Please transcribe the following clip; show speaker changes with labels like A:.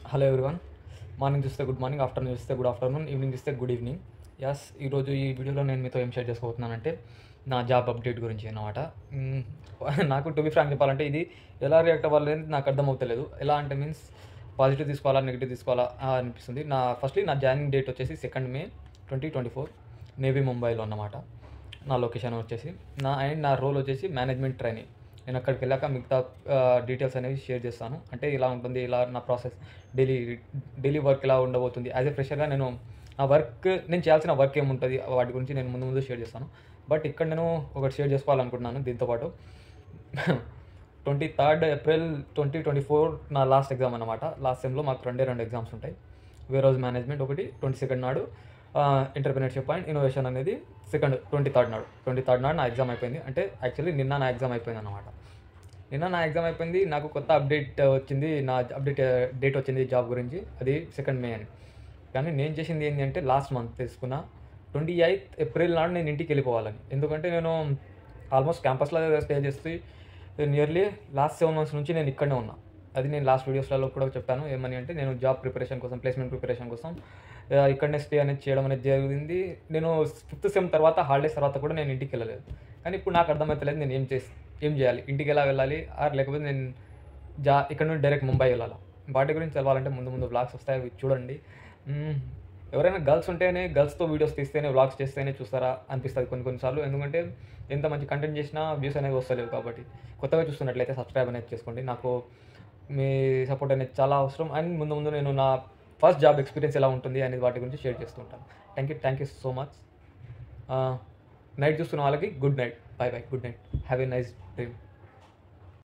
A: Hello everyone morning చూస్తే good morning afternoon చూస్తే good afternoon evening చూస్తే గుడ్ ఈవినింగ్ యస్ ఈరోజు ఈ వీడియోలో నేను మీతో ఏం షేర్ చేసుకోబోతున్నానంటే నా జాబ్ అప్డేట్ గురించి అన్నమాట మ్మ్, నాకు టు బి ఫ్రాంక్ చెప్పాలంటే ఇది ఎలా రియాక్ట్ అవ్వాలనేది నాకు అర్థమవుతలేదు ఎలా అంటే మీన్స్ పాజిటివ్ తీసుకోవాలా నెగిటివ్ తీసుకోవాలా ఆ అనిపిస్తుంది నా ఫస్ట్లీ నా జాయినింగ్ డేట్ వచ్చేసి second May twenty twenty four navy ముంబైలో అన్నమాట నా లొకేషన్ వచ్చేసి నా అండ్ నా రోల్ వచ్చేసి మేనేజ్మెంట్ ట్రైనింగ్ నేను అక్కడికి వెళ్ళాక మిగతా డీటెయిల్స్ అనేవి షేర్ చేస్తాను అంటే ఇలా ఉంటుంది ఇలా నా ప్రాసెస్ డైలీ డైలీ వర్క్ ఇలా ఉండబోతుంది యాజ్ ఎ ఫ్రెషర్గా నేను ఆ వర్క్ నేను చేయాల్సిన వర్క్ ఏముంటుంది వాటి గురించి నేను ముందు ముందు షేర్ చేస్తాను బట్ ఇక్కడ నేను ఒకటి షేర్ చేసుకోవాలనుకుంటున్నాను దీంతోపాటు twenty third April twenty twenty four నా లాస్ట్ ఎగ్జామ్ అనమాట లాస్ట్ సెమ్లో మాకు రెండే రెండు ఎగ్జామ్స్ ఉంటాయి వేర్ హౌస్ మేనేజ్మెంట్ ఒకటి ట్వంటీ సెకండ్ నాడు ఎంటర్ప్రినర్షిప్ అండ్ ఇన్నోవేషన్ అనేది సెకండ్ ట్వంటీ థర్డ్ నాడు ట్వంటీ థర్డ్ నాడు నా ఎగ్జామ్ అయిపోయింది అంటే యాక్చువల్లీ నిన్న నా ఎగ్జామ్ అయిపోయింది అనమాట నిన్న నా ఎగ్జామ్ అయిపోయింది నాకు కొత్త అప్డేట్ వచ్చింది నా అప్డేట్ డేట్ వచ్చింది జాబ్ గురించి అది సెకండ్ మే అని కానీ నేను చేసింది ఏంటి అంటే లాస్ట్ మంత్ తీసుకున్న ట్వంటీ ఎయిత్ ఏప్రిల్ నాడు నేను ఇంటికి వెళ్ళిపోవాలని ఎందుకంటే నేను ఆల్మోస్ట్ క్యాంపస్లో స్టే చేస్తే నియర్లీ లాస్ట్ సెవెన్ మంత్స్ నుంచి నేను ఇక్కడనే ఉన్నా అది నేను లాస్ట్ వీడియోస్లలో కూడా చెప్పాను ఏమని అంటే నేను జాబ్ ప్రిపరేషన్ కోసం ప్లేస్మెంట్ ప్రిపరేషన్ కోసం ఆ, ఇక్కడనే స్టే అనేది చేయడం అనేది జరిగింది నేను ఫిఫ్త్ సెమ్ తర్వాత హాలిడేస్ తర్వాత కూడా నేను ఇంటికి వెళ్ళలేదు కానీ ఇప్పుడు నాకు అర్థమవుతలేదు నేను ఏం చేసి ఏం చేయాలి ఇంటికి ఎలా వెళ్ళాలి ఆర్ లేకపోతే నేను జా ఇక్కడ నుండి డైరెక్ట్ ముంబై వెళ్ళాలా వాటి గురించి తెలవాలంటే ముందు ముందు వ్లాగ్స్ వస్తాయి అవి చూడండి మ్మ్. ఎవరైనా గర్ల్స్ ఉంటేనే గర్ల్స్తో వీడియోస్ తీస్తేనే వ్లాగ్స్ చేస్తేనే చూస్తారా అనిపిస్తుంది కొన్ని కొన్నిసార్లు ఎందుకంటే ఎంత మంచి కంటెంట్ చేసినా వ్యూస్ అనేవి వస్తలేవు కాబట్టి కొత్తగా చూస్తున్నట్లయితే సబ్స్క్రైబ్ అనేది చేసుకోండి నాకు మీ సపోర్ట్ అనేది చాలా అవసరం అండ్ ముందు ముందు నేను నా ఫస్ట్ జాబ్ ఎక్స్పీరియన్స్ ఎలా ఉంటుంది అనేది వాటి గురించి షేర్ చేస్తుంటాను thank you thank you so much night చూస్తున్న వాళ్ళకి good night bye bye good night have a nice dream